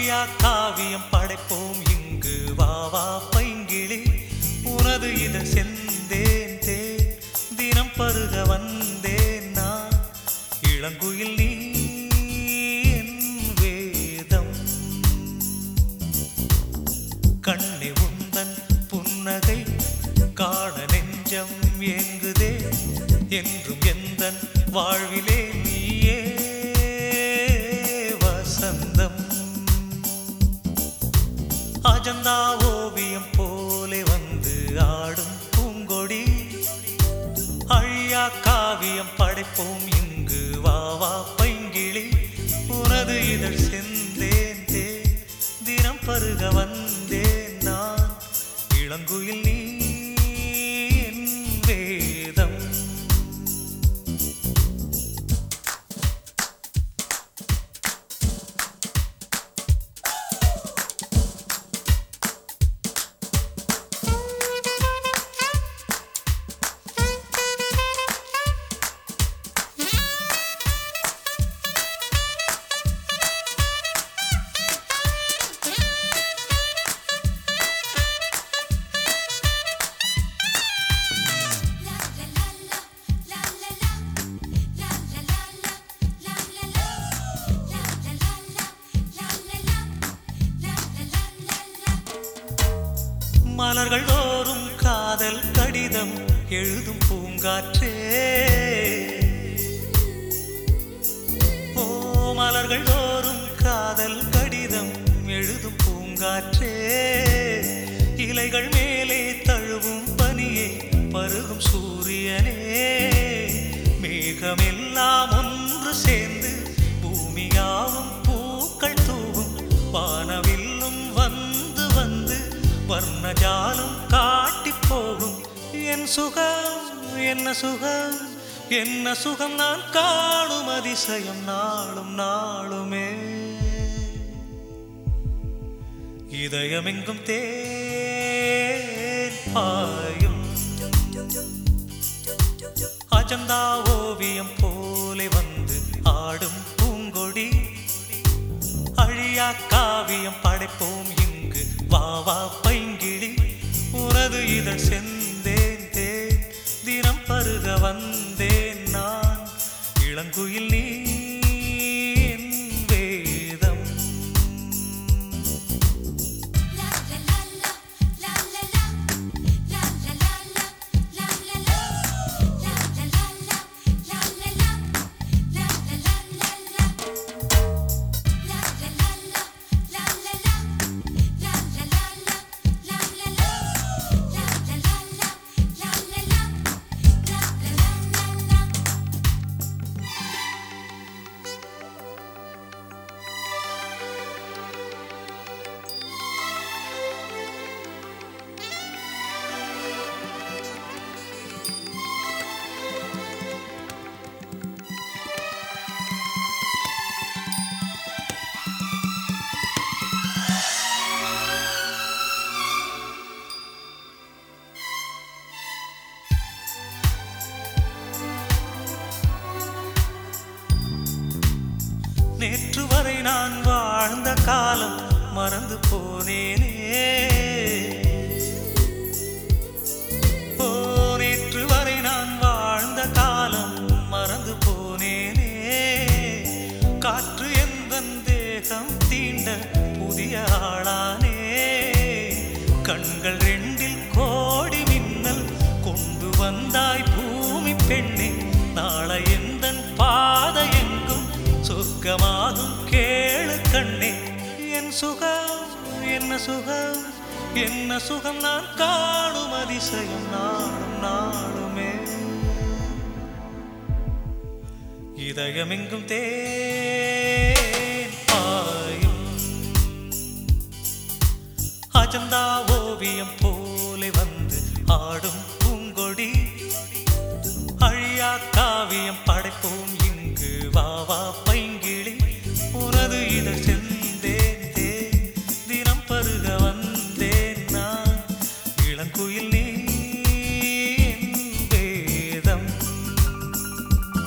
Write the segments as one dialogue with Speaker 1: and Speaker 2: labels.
Speaker 1: அழியா காவியம் படைப்போம் இங்கு வா வா பைங்கிளி உனது இத செந்தேன் தேன் தினம் பருக வந்தேன் நான் இளங்குயில் நீ என் வேதம் கண்ணி உந்தன் புன்னகை காண நெஞ்சம் ஏங்குதே என்றும் எந்தன் வாழ்விலே நீயே வசந்தம் அஜந்தா ஓவியம் போலே வந்து ஆடும் பூங்கொடி அழியா காவியம் படைப்போம் இங்கு வா வா பைங்கிளி உனது இதழ் செந்தேன் தேன் தினம் பருக வந்தேன் நான் இளங்குயில் நீ என் வேதம் மலர்கள் தோறும் காதல் கடிதம் எழுதும் பூங்காற்றே ஓ மலர்கள் தோறும் காதல் கடிதம் எழுதும் பூங்காற்றே இலைகள் மேலே தழுவும் பனியே பருகும் சூரியனே மேகமெல்லாம் ஒன்று சேர்ந்து பூமியாவும் பூக்கள் தூவும் வானவில்லும் வந்து வந்து வர்ணஜாலம் காட்டி போகும் என் சுகம் என்ன சுகம் என்ன சுகம் நான் காணும் அதிசயம் நாளும் நாளுமே இதயமெங்கும் தேன் பாயும் அஜந்தா ஓவியம் போலே வந்து ஆடும் பூங்கொடி அழியா காவியம் படைப்போம் இங்கு வா வா பைங்கிளி உனது இதழ் செந்தேன் தேன் தினம் பருக வந்தேன் நான் இளங்குயில் நீ என் வேதம் நேற்று வரை நான் வாழ்ந்த காலம் மறந்து போனேனே ஓ நேற்று வரை நான் வாழ்ந்த காலம் மறந்து போனேனே காற்று எந்த தேகம் தீண்ட புதிய ஆளானே கண்கள் ரெண்டில் கோடி மின்னல் கொண்டு வந்தாய் பூமி பெண்ணே நாளை எந்தன் பாதை எங்கும் சொர்க்கமாகும் கேளு கண்ணே என் சுகம் என்ன சுகம் என்ன சுகம் நான் காணும் அதிசயம் நாளும் நாளுமே இதயமெங்கும் தேன் பாயும் அஜந்தா ஓவியம் போலே வந்து ஆடும் பூங்கொடி அழியா காவியம் படைப்போம் இங்கு வா வா பைங்கிளி உனது இதழ் செந்தேன் தேன் தினம் பருக வந்தேன் நான் இளங்குயில் நீ என் வேதம்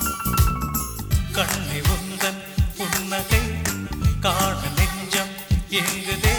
Speaker 1: கண்ணை உந்தன் புன்னகை காண நெஞ்சம் எங்குதே